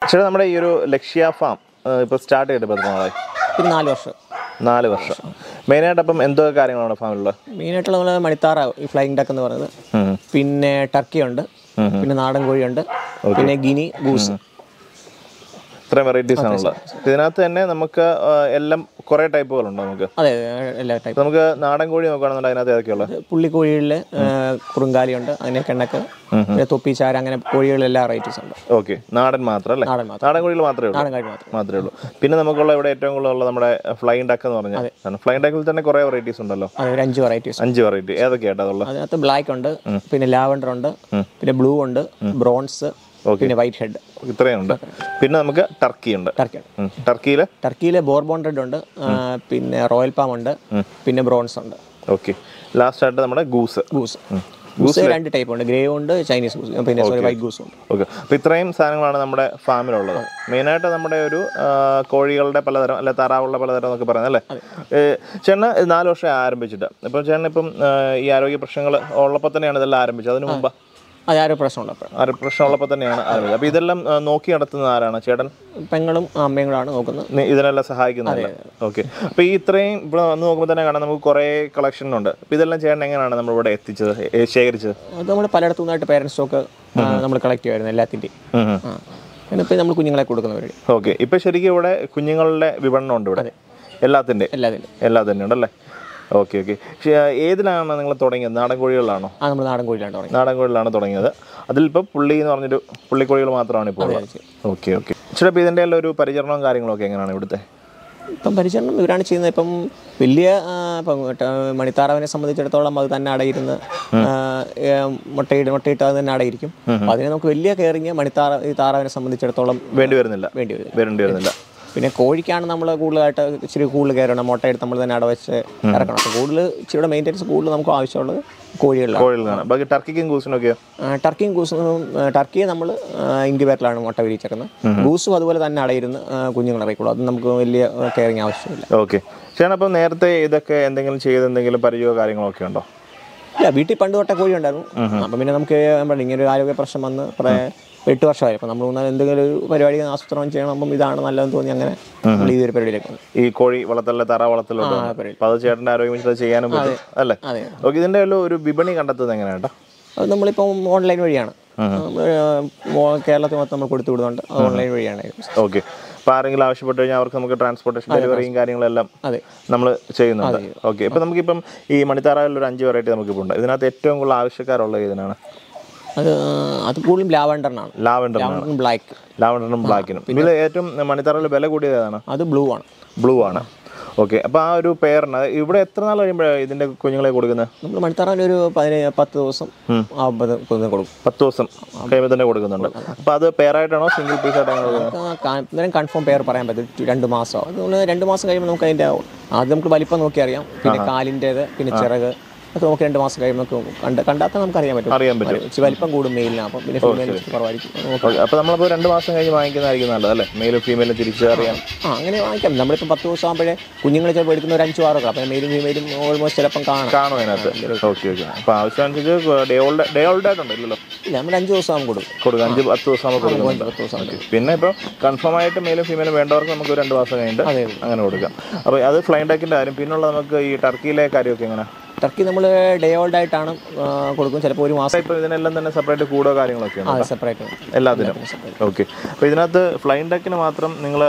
ചേട്ടാ നമ്മുടെ ഈ ഒരു ലക്ഷ്യ ഫാം ഇപ്പോൾ സ്റ്റാർട്ട് ചെയ്തിട്ട് എത്ര നാളായി ഒരു നാല് വർഷം നാല് വർഷം മെയിനായിട്ട് അപ്പം എന്തൊക്കെ കാര്യങ്ങളാണ് ഫാമിലുള്ളത് മെയിനായിട്ടുള്ള നമ്മൾ മണിത്താറ ഈ ഫ്ലൈങ് ഡക്ക് എന്ന് പറയുന്നത് ഉം. പിന്നെ ടർക്കി ഉണ്ട് പിന്നെ നാടൻ കോഴിയുണ്ട് പിന്നെ ഗിനി ഗൂസ് ഇത്രയും വെറൈറ്റീസ് ആണുള്ളത് ഇതിനകത്ത് തന്നെ നമുക്ക് ആ, എല്ലാം കുറേ ടൈപ്പുകളുണ്ട് നമുക്ക് അതെ എല്ലാ ടൈപ്പ് നമുക്ക് നാടൻ കോഴി നോക്കുകയാണെന്നുണ്ടെങ്കിൽ അതിനകത്ത് ഏതൊക്കെയുള്ളത് പുള്ളിക്കോഴികളിൽ കുറുങ്കാലിയുണ്ട് അതിനെ കണ്ണക്ക് പിന്നെ തൊപ്പിച്ചാര അങ്ങനെ കോഴികളിൽ എല്ലാ വെറൈറ്റീസ് ഉണ്ട് ഓക്കെ നാടൻ മാത്രം അല്ലേ നാടൻ മാത്രം നാടൻ കോഴികൾ മാത്രമേ ഉള്ളൂ നാടൻ കോഴി മാത്രം മാത്രമേ ഉള്ളൂ പിന്നെ നമുക്കുള്ള ഇവിടെ ഏറ്റവും കൂടുതൽ ഉള്ള നമ്മുടെ ഫ്ലൈങ് ഡക്ക് എന്ന് പറഞ്ഞാൽ ഫ്ലൈങ് ഡക്കിൽ തന്നെ കുറേ വെറൈറ്റീസ് ഉണ്ടല്ലോ അതെ ഒരു അഞ്ച് വെറൈറ്റീസ് അഞ്ച് വെറൈറ്റി ഏതൊക്കെയായിട്ട് അതുള്ളത് അതിനകത്ത് ബ്ലാക്ക് ഉണ്ട് പിന്നെ ലാവൻഡർ ഉണ്ട് പിന്നെ ബ്ലൂ ഉണ്ട് ബ്രോൺസ് പിന്നെ വൈറ്റ് ഹെഡ് ഇത്രയും ഉണ്ട് പിന്നെ നമുക്ക് ടർക്കി ഉണ്ട് ടർക്കി ഉം. ടർക്കിയിൽ ടർക്കിയിലെ ബോർബോൺ റെഡ് ഉണ്ട് ആ, പിന്നെ റോയൽ പാം ഉണ്ട് പിന്നെ ബ്രോൺസ് ഉണ്ട് ഓക്കെ ലാസ്റ്റ് ആയിട്ട് നമ്മുടെ ഗൂസ് ഗൂസ് ഗൂസ് രണ്ട് ടൈപ്പ് ഉണ്ട് ഗ്രേ ഉണ്ട് ചൈനീസ് ഗൂസ് പിന്നെ സോറി വൈറ്റ് ഗൂസ് ഉണ്ട് ഓക്കെ അപ്പോൾ ഇത്രയും സാധനങ്ങളാണ് നമ്മുടെ ഫാമിലുള്ളത് മെയിനായിട്ട് നമ്മുടെ ഒരു ആ, കോഴികളുടെ പലതരം അല്ലെ താറാവുകളുടെ പലതരം എന്നൊക്കെ പറയുന്നത് അല്ലേ ചേട്ടന് ഇത് നാല് വർഷം ആരംഭിച്ചിട്ട് ഇപ്പം ചേട്ടൻ ഇപ്പം ആ, ഈ ആരോഗ്യ പ്രശ്നങ്ങൾ ഉള്ളപ്പോൾ തന്നെയാണ് ഇതെല്ലാം ആരംഭിച്ചത് അതിന് മുമ്പ് അത് ആരോ പ്രശ്നമുണ്ട് അപ്പോൾ ആരോഗ്യ പ്രശ്നം ഉള്ളപ്പോൾ തന്നെയാണ് ആരംഭിച്ചത് അപ്പോൾ ഇതെല്ലാം ആ, നോക്കി നടത്തുന്നത് ആരാണ് ചേട്ടൻ പെങ്ങളും അമ്മയും കൂടാണ് നോക്കുന്നത് നി- ഇതിനെല്ലാം സഹായിക്കുന്നതല്ല ഓക്കെ അപ്പോൾ ഈ ഇത്രയും ഇവിടെ വന്ന് നോക്കുമ്പോൾ തന്നെ കാണാം നമുക്ക് കുറേ കളക്ഷൻ ഉണ്ട് അപ്പോൾ ഇതെല്ലാം ചേട്ടൻ എങ്ങനെയാണ് നമ്മൾ ഇവിടെ എത്തിച്ചത് ഏ, ശേഖരിച്ചത് അത് നമ്മൾ പലയിടത്തു നിന്നായിട്ട് പേരൻസ് സ്റ്റോക്ക് നമ്മൾ കളക്ട് ചെയ്യുമായിരുന്നു എല്ലാത്തിൻ്റെയും ഉം ഉം. ആ എന്നിപ്പോൾ നമ്മൾ കുഞ്ഞുങ്ങളെ കൊടുക്കുന്നവർ ഓക്കെ ഇപ്പൊ ശരിക്കും ഇവിടെ കുഞ്ഞുങ്ങളുടെ വിപണനം ഉണ്ട് ഇവിടെ എല്ലാത്തിന്റെ എല്ലാത്തിനും എല്ലാത്തിൻ്റെ ഉണ്ടല്ലേ ഓക്കെ ഓക്കെ ഏതിലാണ് നിങ്ങൾ തുടങ്ങിയത് നാടൻ കോഴികളിലാണോ ആ നമ്മൾ നാടൻ കോഴിയിലാണ് തുടങ്ങി നാടൻ കോഴികളിലാണ് തുടങ്ങിയത് അതിലിപ്പോൾ പുള്ളി എന്ന് പറഞ്ഞൊരു പുള്ളിക്കോഴികൾ മാത്രമാണ് ഇപ്പോൾ ഉള്ളത് ഓക്കെ ഓക്കെ ചേട്ടാ ഇപ്പോൾ ഇതിൻ്റെ എല്ലാം ഒരു പരിചരണവും കാര്യങ്ങളൊക്കെ എങ്ങനെയാണ് ഇവിടുത്തെ ഇപ്പം പരിചരണം ഇവരാണ് ചെയ്യുന്നത് ഇപ്പം വലിയ ആ, ഇപ്പം ട- മണിത്താറാവിനെ സംബന്ധിച്ചിടത്തോളം അത് തന്നെ അടയിരുന്ന് ആ, ഏ, മുട്ടയിട്ട് മുട്ടയിട്ട് അത് തന്നെ അടയിരിക്കും അപ്പം അതിനെ നമുക്ക് വലിയ കെയറിങ് മണിത്താറ ഈ താറാവിനെ സംബന്ധിച്ചിടത്തോളം വേണ്ടി വരുന്നില്ല വേണ്ടി വരും വരേണ്ടി വരുന്നില്ല പിന്നെ കോഴിക്കാണ് നമ്മൾ കൂടുതലായിട്ട് ഇച്ചിരി കൂടുതൽ കയറണം മുട്ടയെടുത്ത് നമ്മൾ തന്നെ അടവച്ച് ഇറക്കണം അപ്പോൾ കൂടുതൽ ഇച്ചിരിയുടെ മെയിൻ്റെനൻസ് കൂടുതൽ നമുക്ക് ആവശ്യമുള്ളത് കോഴികളിലാണ് കോഴികളാണ് ബാക്കി ടർക്കിക്കും ഗൂസിനൊക്കെയോ ആ, ടർക്കിയും ഗൂസും ആ, ടർക്കിയെ നമ്മൾ ഇൻക്യുബേറ്ററിലാണ് മുട്ട വിരിച്ചേക്കുന്നത് ഗൂസും അതുപോലെ തന്നെ അടയിരുന്ന് ആ, കുഞ്ഞുങ്ങൾ ഇറക്കിക്കോളും അത് നമുക്ക് വലിയ കെയറിങ് ആവശ്യമില്ല ഓക്കെ ചേട്ടൻ അപ്പം നേരത്തെ ഇതൊക്കെ എന്തെങ്കിലും ചെയ്ത് എന്തെങ്കിലും പരിചയമോ കാര്യങ്ങളോ ഒക്കെ ഉണ്ടോ ഇല്ല വീട്ടിൽ പണ്ട് തൊട്ട കോഴി ഉണ്ടായിരുന്നു അപ്പം പിന്നെ നമുക്ക് നമ്മുടെ ഇങ്ങനെ ഒരു ആരോഗ്യ പ്രശ്നം വന്ന് കുറേ എട്ട് വർഷമായി അപ്പം നമ്മൾ മൂന്നാല് എന്തെങ്കിലും ഒരു പരിപാടി ആസൂത്രണം ചെയ്യണം അപ്പം ഇതാണ് നല്ലതെന്ന് തോന്നി അങ്ങനെ നമ്മൾ ഈ ഒരു പരിപാടിയിലേക്ക് വന്നു ഈ കോഴി വളർത്തലിലെ തറ വളർത്തലുണ്ട് പരിപാടി. അപ്പോൾ അത് ചേട്ടൻ്റെ ആരോഗ്യം വെച്ചിട്ട് അത് ചെയ്യാനും പറ്റും അല്ലേ അതെ ഓക്കെ ഇതിൻ്റെ എല്ലാം ഒരു വിപണി കണ്ടെത്തുന്നത് എങ്ങനെയാട്ടോ അത് നമ്മളിപ്പം ഓൺലൈൻ വഴിയാണ് നമ്മൾ കേരളത്തിൽ മൊത്തം നമ്മൾ കൊടുത്തു വിടുന്നുണ്ട് അത് ഓൺലൈൻ വഴിയാണ് ഓക്കെ അപ്പോൾ ആരെങ്കിലും ആവശ്യപ്പെട്ട് കഴിഞ്ഞാൽ അവർക്ക് നമുക്ക് ട്രാൻസ്പോർട്ടേഷൻ ഡെലിവറിയും കാര്യങ്ങളെല്ലാം അതെ നമ്മൾ ചെയ്യുന്നുണ്ട് ഓക്കെ ഇപ്പം നമുക്കിപ്പം ഈ മണിത്താറാവിൽ ഒരു അഞ്ച് വെറൈറ്റി നമുക്കിപ്പോൾ ഉണ്ട് ഇതിനകത്ത് ഏറ്റവും കൂടുതൽ ആവശ്യക്കാരുള്ളത് ഇതിനാണ് അത് അത് കൂടുതലും ലാവൻഡറിനാണ് ലാവൻഡർ ലാവൻഡർ ബ്ലാക്ക് ലാവൻഡറിനും ബ്ലാക്കിനും ഇതിൽ ഏറ്റവും മണിത്താറാവിൽ വില കൂടിയത് ഏതാണ് അത് ബ്ലൂ ആണ് ബ്ലൂ ആണ് ഓക്കെ അപ്പോൾ ആ ഒരു പെയറിന് ഇവിടെ എത്ര നാൾ കഴിയുമ്പോഴാണ് ഇതിൻ്റെ കുഞ്ഞുങ്ങളെ കൊടുക്കുന്നത് നമ്മൾ മണിത്താറാൻ ഒരു പതിനേഴ് പത്ത് ദിവസം ആകുമ്പോൾ കുഞ്ഞിനെ കൊടുക്കും പത്ത് ദിവസം കഴിയുമ്പോൾ തന്നെ കൊടുക്കുന്നുണ്ട് അപ്പോൾ അത് പെയറായിട്ടാണോ സിംഗിൾ പീസ് ആയിട്ടാണോ കൊടുക്കുന്നത് നമുക്ക് കാ- അന്നേരം കൺഫേം പേർ പറയാൻ പറ്റും ടു- രണ്ട് മാസം അത് നമ്മൾ രണ്ട് മാസം കഴിയുമ്പോൾ നമുക്ക് അതിൻ്റെ ആദ്യം നമുക്ക് വലിപ്പം നോക്കി അറിയാം പിന്നെ കാലിൻ്റേത് പിന്നെ ചിറക് അത് നമുക്ക് രണ്ട് മാസം കഴിയുമ്പോൾ നമുക്ക് കണ്ട് കണ്ടാൽ നമുക്ക് അറിയാൻ പറ്റും അറിയാൻ പറ്റും ഇച്ചിരി വലിപ്പം കൂടും മെയിലിന് അപ്പം പിന്നെ ഫീമെയിൽ കുറവായിരിക്കും അത് നമുക്ക് ഓക്കെ അപ്പോൾ നമ്മളിപ്പോൾ രണ്ട് മാസം കഴിഞ്ഞ് വാങ്ങിക്കുന്നതായിരിക്കും നല്ലത് അല്ലേ മെയിലും ഫീമെയിലും തിരിച്ചറിയാം ആ അങ്ങനെ വാങ്ങിക്കാം നമ്മളിപ്പോൾ പത്ത് ദിവസം ആകുമ്പോഴേ കുഞ്ഞുങ്ങൾ ചിലപ്പോൾ എടുക്കുന്ന ഒരു അഞ്ചു ആറോ അപ്പം മെയിലും ഫീമെയിലും ഓൾമോസ്റ്റ് ചിലപ്പം കാണാം കാണും അതിനകത്ത് ഓക്കെ ഓക്കെ അപ്പോൾ ആവശ്യമനുസരിച്ച് ഡേ ഓൾഡ് ഡേ ഓൾഡ് ആയിട്ടുണ്ടോ ഇല്ലല്ലോ ഇല്ല നമ്മൾ അഞ്ച് ദിവസം ആകുമ്പോൾ കൊടുക്കും കൊടുക്കുക അഞ്ച് പത്ത് ദിവസം നമുക്ക് കൊടുക്കുന്നുണ്ട് പത്ത് ദിവസം ഓക്കെ പിന്നെ ഇപ്പോൾ കൺഫേം ആയിട്ട് മെയിലും ഫീമെയിലും വേണ്ടവർക്ക് നമുക്ക് ഒരു രണ്ട് മാസം കഴിഞ്ഞിട്ട് അതെ അങ്ങനെ കൊടുക്കാം അപ്പോൾ അത് ഫ്ലൈൻ ടാക്കിൻ്റെ കാര്യം പിന്നുള്ള നമുക്ക് ഈ ടർക്കിയിലെ കാര്യമൊക്കെ എങ്ങനെ ടർക്കി നമ്മൾ ഡേ ഓൾഡ് ആയിട്ടാണ് ആ, കൊടുക്കും ചിലപ്പോൾ ഒരു മാസം ഇപ്പോൾ ഇതിനെല്ലാം തന്നെ സെപ്പറേറ്റ് കൂടോ കാര്യങ്ങളൊക്കെ ഉണ്ട് ആ സെപ്പറേറ്റ് എല്ലാത്തിനും ഓക്കെ അപ്പോൾ ഇതിനകത്ത് ഫ്ലൈൻ ഡക്കിന് മാത്രം നിങ്ങൾ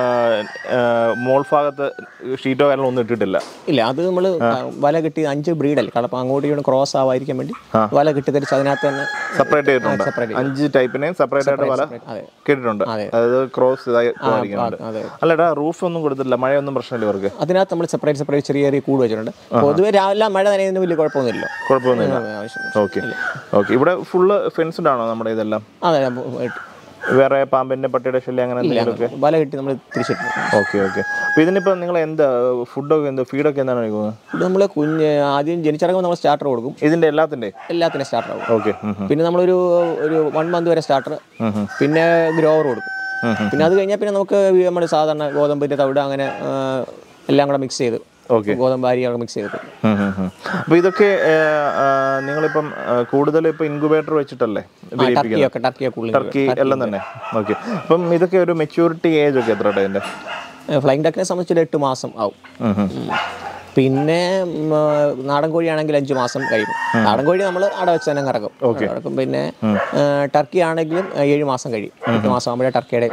മോൾ ഭാഗത്ത് ഷീറ്റോ കാര്യങ്ങളോ ഒന്നും ഇട്ടിട്ടില്ല ഇല്ല അത് നമ്മൾ വല കിട്ടി അഞ്ച് ബ്രീഡല്ലേ കാരണം അപ്പം അങ്ങോട്ടും ഇങ്ങോട്ടും ക്രോസ് ആവാതിരിക്കാൻ വേണ്ടി വല കിട്ടി തരിച്ച് അതിനകത്ത് തന്നെ സെപ്പറേറ്റ് ചെയ്തിട്ടുണ്ട് separate അഞ്ച് ടൈപ്പിനെയും സെപ്പറേറ്റ് ആയിട്ട് പല അതെ കേട്ടിട്ടുണ്ട് അതെ. അതായത് ക്രോസ് ഇതായി പോകാതിരിക്കുന്നുണ്ട് അതെ അല്ലടാ റൂഫ് ഒന്നും കൊടുത്തില്ല മഴയൊന്നും പ്രശ്നമില്ല ഇവർക്ക് അതിനകത്ത് നമ്മൾ സെപ്പറേറ്റ് സെപ്പറേറ്റ് ചെറിയ ചെറിയ കൂട് വെച്ചിട്ടുണ്ട് പൊതുവെ രാവിലെ മഴ നനയുന്ന വലിയ കുഴപ്പമൊന്നുമില്ല കുഴപ്പമൊന്നുമില്ല ആവശ്യം ഓക്കെ ഓക്കെ ഇവിടെ ഫുള്ള് ഫെൻസ്ഡ് ആണോ നമ്മുടെ ഇതെല്ലാം അതെ അപ്പൊ ഇട്ട് വേറെ പാമ്പിന്റെ പട്ടിയുടെ ശല്യം അങ്ങനെ എന്തെങ്കിലുമൊക്കെ വല കിട്ടി നമ്മൾ തിരിച്ചിട്ടു ഓക്കെ ഓക്കെ അപ്പോൾ ഇതിനിപ്പോൾ നിങ്ങൾ എന്താ ഫുഡൊക്കെ എന്താ ഫീഡൊക്കെ എന്താണ് കഴിക്കുന്നത് ഇത് നമ്മൾ കുഞ്ഞ് ആദ്യം ജനിച്ചിറങ്ങുമ്പോൾ നമ്മൾ സ്റ്റാർട്ടർ കൊടുക്കും ഇതിന്റെ എല്ലാത്തിന്റെ എല്ലാത്തിനും സ്റ്റാർട്ടർ ആവും ഓക്കെ പിന്നെ നമ്മളൊരു ഒരു വൺ മന്ത് വരെ സ്റ്റാർട്ടർ പിന്നെ ഗ്രോവർ കൊടുക്കും പിന്നെ അത് കഴിഞ്ഞാൽ പിന്നെ നമുക്ക് നമ്മൾ സാധാരണ ഗോതമ്പിൻ്റെ തവിട് അങ്ങനെ ആ, എല്ലാം കൂടെ മിക്സ് ചെയ്ത് ഓക്കെ ഗോതമ്പ് അരിയൊക്കെ മിക്സ് ചെയ്തിട്ട് അപ്പോൾ ഇതൊക്കെ ആ, ആ, നിങ്ങളിപ്പം ആ, കൂടുതൽ ഇപ്പം ഇൻക്യുബേറ്റർ വെച്ചിട്ടല്ലേ വിരിയിപ്പിക്കുന്നത് ടർക്കിയൊക്കെ ടർക്കിയൊക്കെ ഉള്ളിൽ ടർക്കി എല്ലാം തന്നെ ഓക്കെ അപ്പം ഇതൊക്കെ ഒരു മെച്യൂരിറ്റി ഏജ് ഒക്കെ എത്ര അതിൻ്റെ ഫ്ലൈങ് ഡക്കിനെ സംബന്ധിച്ച് ഒരു എട്ട് മാസം ആവും ഉം. പിന്നെ ഉം, ആ, നാടൻ കോഴിയാണെങ്കിൽ അഞ്ച് മാസം കഴിയും നാടൻ കോഴി നമ്മൾ അവിടെ വെച്ച് തന്നെ കറക്കും കറക്കും പിന്നെ ആ, ടർക്കി ആണെങ്കിലും ആ, ഏഴ് മാസം കഴിയും എട്ട് മാസം ആകുമ്പോഴേ ടർക്കിയുടെ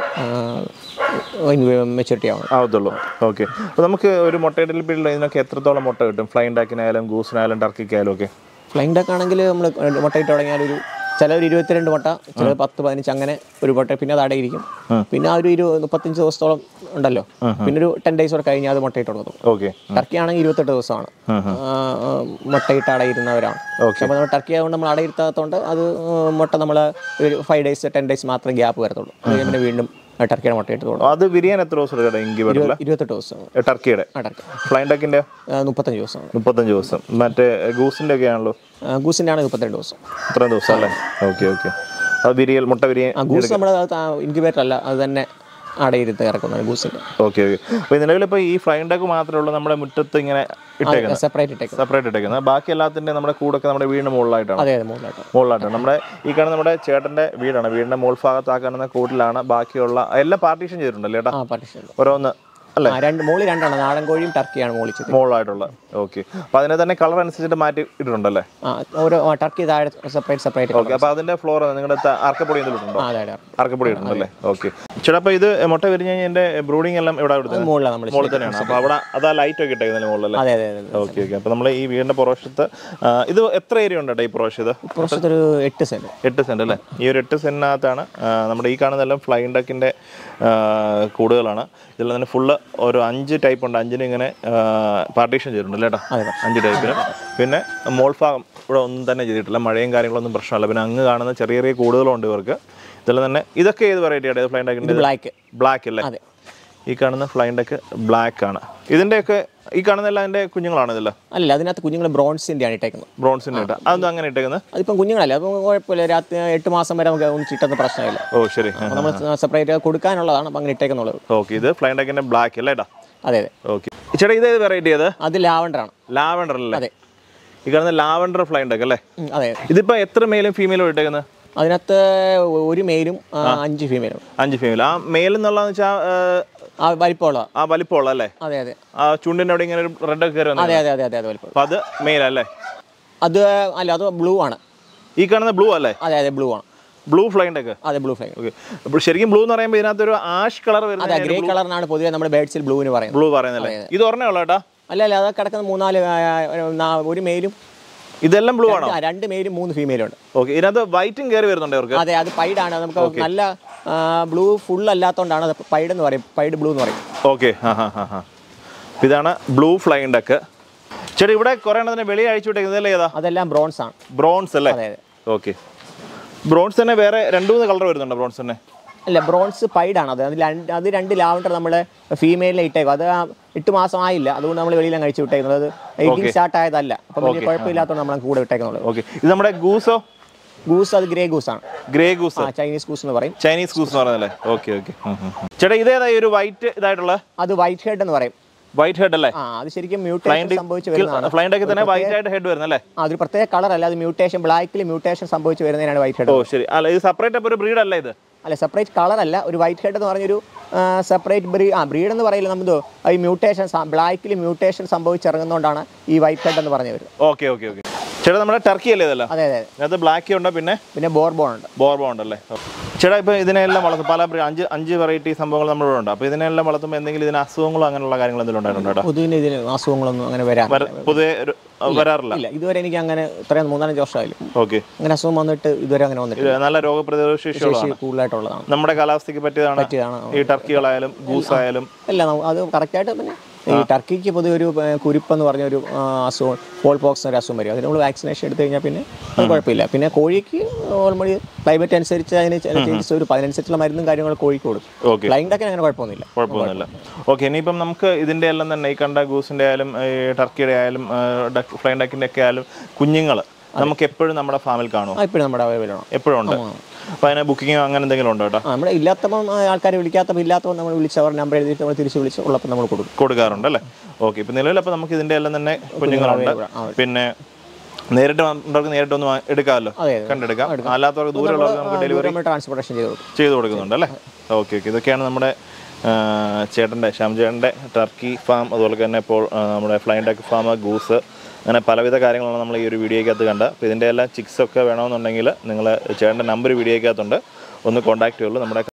മെച്ചൂരിറ്റി ആവും ആവത്തുള്ളൂ ഓക്കെ അപ്പോൾ നമുക്ക് ഒരു മുട്ടയിടൽ പീരീഡിൽ ഇതിനൊക്കെ എത്രത്തോളം മുട്ട കിട്ടും ഫ്ലൈൻ ഡാക്കിനായാലും ഗൂസിനായാലും ടർക്കിക്കായാലും ഒക്കെ ഫ്ലൈങ് ഡക്ക് ആണെങ്കിൽ നമ്മൾ മുട്ടയിട്ട് തുടങ്ങിയാൽ ഒരു ചില ഒരു ഇരുപത്തിരണ്ട് മുട്ട ചില പത്ത് പതിനഞ്ച് അങ്ങനെ ഒരു മുട്ട പിന്നെ അത് അടയിരിക്കും പിന്നെ ആ ഒരു ഇരു മുപ്പത്തഞ്ച് ദിവസത്തോളം ഉണ്ടല്ലോ പിന്നെ ഒരു ടെൻ ഡേയ്സ് കൂടെ കഴിഞ്ഞാൽ അത് മുട്ടയിട്ട് തുടങ്ങും ഓക്കെ ടർക്കി ആണെങ്കിൽ ഇരുപത്തെട്ട് ദിവസമാണ് ആ, ആ, മുട്ടയിട്ട് അടയിരുന്നവരാണ് പക്ഷെ അപ്പോൾ നമ്മൾ ടർക്കി ആയതുകൊണ്ട് നമ്മൾ അടയിരുത്താത്തതുകൊണ്ട് അത് മുട്ട നമ്മൾ ഒരു ഫൈവ് ഡേയ്സ് ടെൻ ഡേയ്സ് മാത്രമേ ഗ്യാപ്പ് വരത്തുള്ളൂ അത് കഴിഞ്ഞ് പിന്നെ വീണ്ടും ടർക്കിയുടെ മുട്ടയിട്ട് തുടങ്ങും അത് വിരിയാൻ എത്ര ദിവസം എടുക്കട്ടെ ഇൻക്യുബേറ്ററിൽ ഇരുപത്തെട്ട് ദിവസം ടർക്കിയുടെ ആ ടർക്കി ഫ്ലൈൻ ഡക്കിൻ്റെ ആ, മുപ്പത്തഞ്ച് ദിവസമാണ് മുപ്പത്തഞ്ച് ദിവസം മറ്റേ ഗൂസിൻ്റെ ഒക്കെ ആണല്ലോ ഗൂസിൻ്റെ ആണ് മുപ്പത്തിരണ്ട് ദിവസം ഇത്രയും ദിവസം അല്ലേ ഓക്കെ ഓക്കെ അത് വിരിയൽ മുട്ട വിരിയാൻ ആ ഗൂസ് നമ്മൾ ഇൻക്യുബേറ്റർ അല്ല അത് തന്നെ അടയിരുത്ത് ഇറക്കുന്നത് ഗൂസിൻ്റെ ഓക്കെ ഓക്കെ അപ്പോൾ നിലവിലിപ്പോൾ ഈ ഫ്ലൈൻ ഡക്ക് മാത്രമേ ഉള്ളൂ നമ്മുടെ മുറ്റത്ത് ഇങ്ങനെ ഇട്ടേക്കുന്നത് സെപ്പറേറ്റ് ഇട്ടേക്കും സെപ്പറേറ്റ് ഇട്ടേക്കുന്നത് ബാക്കി എല്ലാത്തിൻ്റെ നമ്മുടെ കൂടൊക്കെ നമ്മുടെ വീടിന് മുകളിലായിട്ടാണ് അതെ അതെ മുകളിലായിട്ട് മുകളിലായിട്ടാണ് നമ്മുടെ ഈ കാണുന്ന നമ്മുടെ ചേട്ടൻ്റെ വീടാണ് വീടിൻ്റെ മുകൾ ഭാഗത്താക്കാനുള്ള കൂട്ടിലാണ് ബാക്കിയുള്ള എല്ലാം പാർട്ടീഷൻ ചെയ്തിട്ടുണ്ടല്ലേ ചേട്ടാ ആ പാർട്ടിഷൻ ഓരോന്ന് അല്ലേ ആ രണ്ട് മോളി രണ്ടാണ് നാടൻ കോഴിയും ടർക്കിയാണ് മോളിച്ചത് മുകളിലായിട്ടുള്ള ഓക്കെ അപ്പോൾ അതിനെ തന്നെ കളർ അനുസരിച്ചിട്ട് മാറ്റി ഇട്ടിട്ടുണ്ടല്ലേ ആ ഓരോ ആ, ടർക്കി താഴെ സെപ്പറേറ്റ് സെപ്പറേറ്റ് ഓക്കെ അപ്പോൾ അതിൻ്റെ ഫ്ലോർ നിങ്ങളുടെ ത- അറക്കപ്പൊടി എന്തെങ്കിലും ഉണ്ടോ ആ അതെ അതെ അറക്കപ്പൊടി ഇടുന്നുണ്ടല്ലേ ഓക്കെ ചേട്ടാ അപ്പോൾ ഇത് മുട്ട വിരിഞ്ഞ് കഴിഞ്ഞാൽ എൻ്റെ ബ്രൂഡിംഗ് എല്ലാം ഇവിടെ എടുത്തത് മുകളിലാണ് നമ്മൾ മുകളിൽ തന്നെയാണ് അപ്പോൾ അവിടെ അതാ ലൈറ്റ് ഒക്കെ ഇട്ടേക്കുന്നതിന് മുകളിലല്ലേ അതെ അതെ അതെ ഓക്കെ ഓക്കെ അപ്പോൾ നമ്മൾ ഈ വീടിൻ്റെ പുറവശത്ത് ആ, ഇത് എത്ര ഏരിയ ഉണ്ട് കേട്ടോ ഈ പുറവശത്ത് പുറത്തൊരു എട്ട് സെന്റ് എട്ട് സെന്റ് അല്ലേ ഈ ഒരു എട്ട് സെന്റിനകത്താണ് ആ, നമ്മുടെ ഈ കാണുന്നതെല്ലാം ഫ്ലൈൻ ഡക്കിൻ്റെ കൂടുകളാണ് ഇതിൽ തന്നെ ഫുള്ള് ഒരു അഞ്ച് ടൈപ്പ് ഉണ്ട് അഞ്ചിന് ഇങ്ങനെ പാർട്ടീഷൻ ചെയ്തിട്ടുണ്ട് അല്ലേ ചേട്ടാ അതെ. അഞ്ച് ടൈപ്പിന് പിന്നെ മോൾ ഭാഗം ഇവിടെ ഒന്നും തന്നെ ചെയ്തിട്ടില്ല മഴയും കാര്യങ്ങളൊന്നും പ്രശ്നമല്ല പിന്നെ അങ്ങ് കാണുന്ന ചെറിയ ചെറിയ കൂടുകളുണ്ട് ഇവർക്ക് ഇതിൽ തന്നെ ഇതൊക്കെ ഏത് വെറൈറ്റി ആണ് ഫ്ലൈൻ ഡക്കിൻ്റെ ബ്ലാക്ക് ബ്ലാക്ക് അല്ലേ അതെ ഈ കാണുന്ന ഫ്ലൈൻ ഡക്ക് ബ്ലാക്ക് ആണ് ഇതിൻ്റെയൊക്കെ ഈ കാണുന്ന എല്ലാം അതിൻ്റെ കുഞ്ഞുങ്ങളാണ് ഇതെല്ലാം അല്ല അതിനകത്ത് കുഞ്ഞുങ്ങൾ ബ്രോൺസിന്റെ ആണ് ഇട്ടേക്കുന്നത് ബ്രോൺസിൻ്റെ ഇട്ട് അതൊന്നും അങ്ങനെ ഇട്ടേക്കുന്നത് അതിപ്പം കുഞ്ഞുങ്ങളല്ല അപ്പം കുഴപ്പമില്ല രാത്രി എട്ട് മാസം വരെ നമുക്ക് ഒന്നും ചിട്ടുന്ന പ്രശ്നമില്ല ഓ ശരി അപ്പോൾ നമ്മൾ സെപ്പറേറ്റ് കൊടുക്കാനുള്ളതാണ് അപ്പം അങ്ങനെ ഇട്ടേക്കുന്നുള്ളത് ഓക്കെ ഇത് ഫ്ലൈൻ ഡക്കിൻ്റെ ബ്ലാക്ക് അല്ലേ ഏട്ടാ അതെ അതെ ഓക്കെ ചേട്ടാ ഇത് ഏത് വെറൈറ്റി അത് അത് ലാവണ്ടർ ആണ് ലാവൻഡർ അല്ലേ അതെ ഈ കാണുന്ന ലാവൻഡർ ഫ്ലൈൻ ഡക്ക് അല്ലേ ഉം, അതെ ഇതിപ്പോ എത്ര മെയിലും ഫീമെയിലും ഇട്ടേക്കുന്നത് അതിനകത്ത് ഒരു മെയിലും ആ, അഞ്ച് ഫീമെയിലും അഞ്ച് ഫീമെയിൽ ആ മെയിൽ എന്നുള്ളതെന്ന് വെച്ചാൽ ആ വലിപ്പമുള്ള ആ വലിപ്പമുള്ള അല്ലേ അതെ അതെ ആ ചുണ്ടിന്റെ അവിടെ ഇങ്ങനെ ഒരു റെഡ് ഒക്കെ കയറി വന്നത് അതെ അതെ അതെ അതെ അതെ വലിപ്പം അപ്പൊ അത് മെയിൽ അല്ലേ അത് അല്ല അത് ബ്ലൂ ആണ് ഈ കാണുന്ന ബ്ലൂ അല്ലേ അതെ അതെ ബ്ലൂ ആണ് ബ്ലൂ ഫ്ലൈൻ ഡക്ക് അതെ ബ്ലൂ ഫ്ലൈ ഓക്കെ അപ്പോൾ ശരിക്കും ബ്ലൂ എന്ന് പറയുമ്പോൾ ഇതിനകത്ത് ഒരു ആഷ് കളർ അതെ വരുന്ന ഗ്രേ കളറിനാണ് പൊതുവെ നമ്മുടെ ബേഡ്സിൽ ബ്ലൂവിന് പറയുന്നത് ബ്ലൂ പറയുന്നല്ലേ ഇത് ഒരെണ്ണേ ഉള്ളൂ ഏട്ടാ അല്ല അല്ല അത് കിടക്കുന്ന മൂന്നാല് ആ, ആ, നാ- ഒരു മെയിലും ഇതെല്ലാം ബ്ലൂ ആണോ ആ, രണ്ട് മെയിലും മൂന്ന് ഫീമെയിലും ഉണ്ട് ഓക്കെ ഇതിനകത്ത് വൈറ്റും കയറി വരുന്നുണ്ട് ഇവർക്ക് അതെ അത് പൈഡാണ് നമുക്ക് നല്ല ബ്ലൂ ഫുൾ അല്ലാത്തതുകൊണ്ടാണ് അത് പൈഡ് എന്ന് പറയും പൈഡ് ബ്ലൂ എന്ന് പറയും ഓക്കെ ആ ഹാ ഹാ ഹാ ഇതാണ് ബ്ലൂ ഫ്ലൈൻ ഡക്ക് ചേട്ടാ ഇവിടെ കുറേ എണ്ണത്തിന് വെളിയെ അഴിച്ചു വിട്ടേക്കുന്നത് ഇതല്ലേ ഏതാ അതെല്ലാം ബ്രോൺസ് ആണ് ബ്രോൺസ് അല്ലേ അതെ അതെ ഓക്കെ ബ്രോൺസ് തന്നെ വേറെ രണ്ട് മൂന്ന് കളർ വരുന്നുണ്ട് ബ്രോൺസ് തന്നെ അല്ല ബ്രോൺസ് പൈഡാണ് അത് അത് രണ്ട് അത് രണ്ട് ലാവണ്ടർ നമ്മൾ ഫീമെയിലിനെ ഇട്ടേക്കും അത് ആ എട്ട് മാസം ആയില്ല അതുകൊണ്ട് നമ്മൾ വെളിയിലും കഴിച്ച് വിട്ടേക്കുന്നത് അത് എയ്റ്റിംഗ് സ്റ്റാർട്ട് ആയതല്ല അപ്പം വലിയ കുഴപ്പമില്ലാത്തതുകൊണ്ട് നമ്മൾ കൂടെ വിട്ടേക്കുന്നുള്ളൂ ഓക്കെ ഇത് നമ്മുടെ ഗൂസോ ഗൂസ് അത് ഗ്രേ ഗൂസ് ആണ് ഗ്രേ ഗൂസ് ആ ചൈനീസ് ഗൂസ് എന്ന് പറയും ചൈനീസ് ഗൂസ് എന്ന് പറയുന്നല്ലേ ഓക്കെ ഓക്കെ ചേട്ടാ ഇതേതാ ഈ ഒരു വൈറ്റ് ഇതായിട്ടുള്ള അത് വൈറ്റ് ഹെഡ് എന്ന് പറയും വൈറ്റ് ഹെഡ് അല്ലേ ആ അത് ശരിക്കും മ്യൂട്ടേഷൻ സംഭവിച്ച് വരുന്നതാണ് ഫ്ലൈൻ ഡക്ക് തന്നെ വൈറ്റ് ആയിട്ട് ഹെഡ് വരുന്നല്ലേ ആ അതൊരു പ്രത്യേക കളർ അല്ല അത് മ്യൂട്ടേഷൻ ബ്ലാക്കിൽ മ്യൂട്ടേഷൻ സംഭവിച്ച് വരുന്നതിനാണ് വൈറ്റ് ഹെഡ് ഓ ശരി അല്ല ഇത് സെപ്പറേറ്റ് അപ്പോൾ ഒരു ബ്രീഡ് അല്ല ഇത് അല്ല സെപ്പറേറ്റ് കളർ അല്ല ഒരു വൈറ്റ് ഹെഡ് എന്ന് പറഞ്ഞൊരു സെപ്പറേറ്റ് ബ്രീ ആ ബ്രീഡ് എന്ന് പറയില്ല നമുക്ക് ഈ മ്യൂട്ടേഷൻ ബ്ലാക്കിൽ മ്യൂട്ടേഷൻ സംഭവിച്ചിറങ്ങുന്നതുകൊണ്ടാണ് ഈ വൈറ്റ് ഹെഡ് എന്ന് പറഞ്ഞു വരുന്നത് ഓക്കെ ഓക്കെ ഓക്കെ ചേട്ടാ നമ്മുടെ ടർക്കി അല്ലേ ഇതല്ല അതെ അതെ അതിനകത്ത് ബ്ലാക്ക് ഉണ്ട് പിന്നെ പിന്നെ ബോർബോൺ ഉണ്ട് ബോർബോ ഉണ്ടല്ലേ ചേട്ടാ ഇപ്പോൾ ഇതിനെല്ലാം വളർത്തും പല ബ്രീ- അഞ്ച് അഞ്ച് വെറൈറ്റി സംഭവങ്ങൾ നമ്മളിവിടെ ഉണ്ട് അപ്പോൾ ഇതിനെല്ലാം വളർത്തുമ്പോൾ എന്തെങ്കിലും ഇതിന് അസുഖങ്ങളോ അങ്ങനെയുള്ള കാര്യങ്ങൾ എന്തെങ്കിലും ഉണ്ടായിട്ടുണ്ടോ ചേട്ടാ പൊതുവിന് ഇതിന് അസുഖങ്ങളൊന്നും അങ്ങനെ വരാൻ വര- പൊതുവെ ഒരു- വരാറില്ല ഇല്ല ഇതുവരെ എനിക്ക് അങ്ങനെ ഇത്രയും മൂന്നാലഞ്ച് വർഷമായില്ല ഓക്കെ അങ്ങനെ അസുഖം വന്നിട്ട് ഇതുവരെ അങ്ങനെ വന്നിട്ടില്ല നല്ല രോഗപ്രതിരോധ ശേഷിയുള്ളതാണ് ശേഷി കൂടുതലായിട്ടുള്ളതാണ് നമ്മുടെ കാലാവസ്ഥയ്ക്ക് പറ്റിയതാണ് പറ്റിയതാണ് ഈ ടർക്കികളായാലും ഗൂസ് ആയാലും അല്ല ന- അത് കറക്റ്റായിട്ട് പിന്നെ ഈ ടർക്കിക്ക് പൊതുവെ ഒരു ഏ, കുരുപ്പെന്ന് പറഞ്ഞ ഒരു ആ, അസുഖം പോൾ പോക്സ് ഒരു അസുഖം വരും അതിന് നമ്മൾ വാക്സിനേഷൻ എടുത്തു കഴിഞ്ഞാൽ പിന്നെ അത് കുഴപ്പമില്ല പിന്നെ കോഴിക്ക് ഓൾമോളി ക്ലൈമറ്റ് അനുസരിച്ച് അതിന് ചേഞ്ചസ് ഒരു അതിനനുസരിച്ചുള്ള മരുന്നും കാര്യങ്ങളും കോഴിക്ക് കൊടുക്കും ഓക്കെ ഫ്ലൈങ് ഡക്കിന് അങ്ങനെ കുഴപ്പമൊന്നുമില്ല കുഴപ്പമൊന്നുമില്ല ഓക്കെ ഇനിയിപ്പം നമുക്ക് ഇതിൻ്റെ എല്ലാം തന്നെ ഈ കണ്ട ഗൂസിൻ്റെ ആയാലും ഈ ടർക്കിയുടെ ആയാലും ഡക്ക് ഫ്ലൈൻ ഡക്കിൻ്റെ ഒക്കെ ആയാലും കുഞ്ഞുങ്ങൾ നമുക്ക് എപ്പോഴും നമ്മുടെ ഫാമിൽ കാണുമോ ആ ഇപ്പോഴും നമ്മുടെ അവൈലബിൾ ആണ് എപ്പോഴും ഉണ്ട് അപ്പോൾ അതിനെ ബുക്കിങ്ങോ അങ്ങനെ എന്തെങ്കിലും ഉണ്ടോ കേട്ടോ ആ, നമ്മുടെ ഇല്ലാത്തപ്പം ആൾക്കാരെ വിളിക്കാത്തപ്പോൾ ഇല്ലാത്തപ്പോൾ നമ്മൾ വിളിച്ച് അവർ നമ്പർ എഴുതിയിട്ട് നമ്മൾ തിരിച്ച് വിളിച്ച് ഉള്ളപ്പോൾ നമ്മൾ കൊടുക്കും കൊടുക്കാറുണ്ട് അല്ലേ ഓക്കെ ഇപ്പം നിലവിൽ അപ്പോൾ നമുക്ക് ഇതിൻ്റെ എല്ലാം തന്നെ കുഞ്ഞുങ്ങളുണ്ട് പിന്നെ നേരിട്ട് വന്നവർക്ക് നേരിട്ട് ഒന്ന് വാ- എടുക്കാമല്ലോ അതെ, കണ്ടെടുക്കാം അല്ലാത്തവർക്ക് ദൂരമുള്ളവർക്ക് നമുക്ക് ഡെലിവറി നമ്മൾ ട്രാൻസ്പോർട്ടേഷൻ ചെയ്ത് കൊടുക്കും ചെയ്ത് കൊടുക്കുന്നുണ്ട് അല്ലേ ഓക്കെ ഓക്കെ ഇതൊക്കെയാണ് നമ്മുടെ ആ, ചേട്ടൻ്റെ ശ്യാം ചേട്ടൻ്റെ ടർക്കി ഫാം അതുപോലെ തന്നെ ഇപ്പോൾ ആ, നമ്മുടെ ഫ്ലൈൻ ഡക്ക് ഫാം ഗൂസ് അങ്ങനെ പലവിധ കാര്യങ്ങളാണ് നമ്മൾ ഈ ഒരു വീഡിയോയ്ക്കകത്ത് കണ്ടത് അപ്പോൾ ഇതിൻ്റെ എല്ലാം ചിക്സ് ഒക്കെ വേണമെന്നുണ്ടെങ്കിൽ നിങ്ങൾ ചേട്ടൻ്റെ നമ്പർ വീഡിയോയ്ക്കകത്തുണ്ട് ഒന്ന് കോൺടാക്റ്റ് ചെയ്യുള്ളൂ നമ്മുടെ